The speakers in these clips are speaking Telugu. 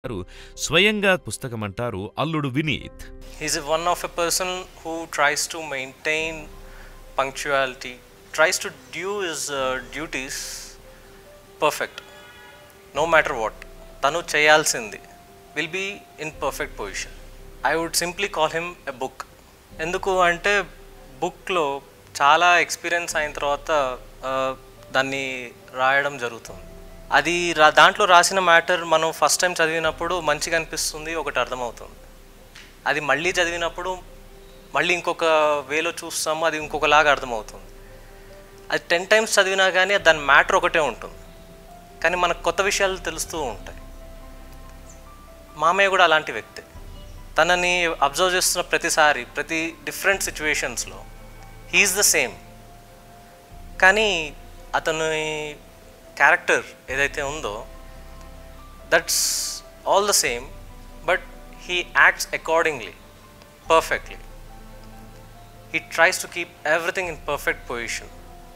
స్వయంగా పుస్తకమంటారు అల్లుడు Vineet He's a one of a person who tries to maintain punctuality, tries to do his uh, duties perfect, no matter what. తను చేయాల్సింది will be in perfect position I would simply call him a book ఎందుకు అంటే బుక్లో చాలా ఎక్స్పీరియన్స్ అయిన తర్వాత ఆ, దాన్ని రాయడం జరుగుతుంది అది రా దాంట్లో రాసిన మ్యాటర్ మనం ఫస్ట్ టైం చదివినప్పుడు మంచిగా అనిపిస్తుంది ఒకటి అర్థమవుతుంది అది మళ్ళీ చదివినప్పుడు మళ్ళీ ఇంకొక వేలో చూస్తాము అది ఇంకొకలాగా అర్థమవుతుంది అది టెన్ టైమ్స్ చదివినా కానీ దాని మ్యాటర్ ఒకటే ఉంటుంది కానీ మనకు కొత్త విషయాలు తెలుస్తూ ఉంటాయి మామయ్య కూడా అలాంటి వ్యక్తి తనని అబ్జర్వ్ చేస్తున్న ప్రతిసారి ప్రతి డిఫరెంట్ సిచ్యువేషన్స్లో హీఈస్ ద సేమ్ కానీ అతని క్యారెక్టర్ ఏదైతే ఉందో that's all the same but he acts accordingly perfectly he tries to keep everything in perfect position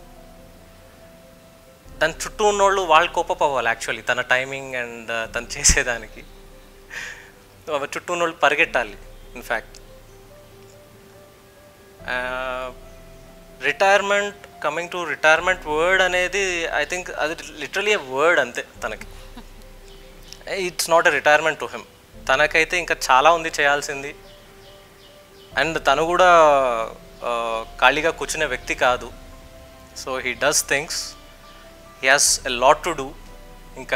దాని చుట్టూ ఉన్నోళ్ళు వాళ్ళు కోపప్ అవ్వాలి యాక్చువల్లీ తన టైమింగ్ అండ్ తను చేసేదానికి చుట్టూ ఉన్నోళ్ళు పరిగెట్టాలి in fact retirement coming to retirement word అనేది ఐ థింక్ అది లిటరలీ ఏ వర్డ్ అంతే తనకి it's not a retirement to him తనకైతే ఇంకా చాలా ఉంది చేయాల్సింది అండ్ తను కూడా ఆ, ఖాళీగా కూర్చునే వ్యక్తి కాదు so he does things he has a lot to do ఇంకా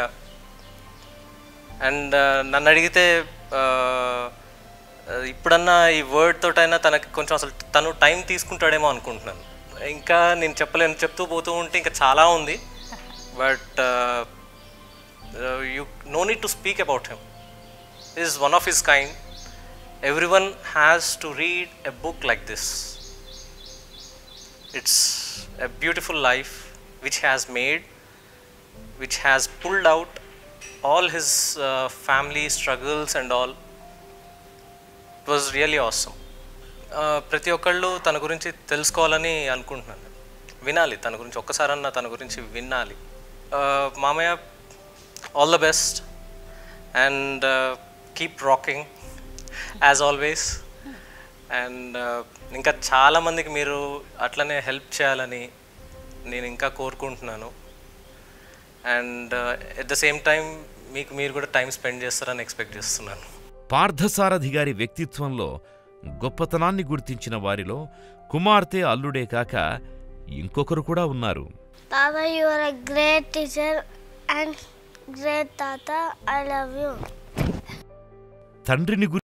అండ్ నన్ను అడిగితే ఆ, ఇప్పుడన్నా ఈ వర్డ్ తోటైనా తనకి కొంచెం అసలు తను టైం తీసుకుంటాడేమో అనుకుంటున్నాను ఇంకా నేను చెప్పలేను చెప్తూ పోతూ ఉంటే ఇంకా చాలా ఉంది but you know need to speak about him is one of his kind every one has to read a book like this it's a beautiful life which has made which has pulled out all his uh, family struggles and all it was really awesome Uh, ప్రతి ఒక్కళ్ళు తన గురించి తెలుసుకోవాలని అనుకుంటున్నాను వినాలి తన గురించి ఒక్కసారన్నా తన గురించి వినాలి Uh, మామయ్య all the best and keep rocking as always and ఇంకా చాలామందికి మీరు అట్లనే హెల్ప్ చేయాలని నేను ఇంకా కోరుకుంటున్నాను and at the same time మీకు మీరు కూడా టైం స్పెండ్ చేస్తారని ఎక్స్పెక్ట్ చేస్తున్నాను పార్థసారథి గారి వ్యక్తిత్వంలో గొప్పతనాన్ని గుర్తించిన వారిలో కుమార్తె అల్లుడే కాక ఇంకొకరు కూడా ఉన్నారు Tata, you are a great teacher and great Tata. I love you. తండ్రిని గురించి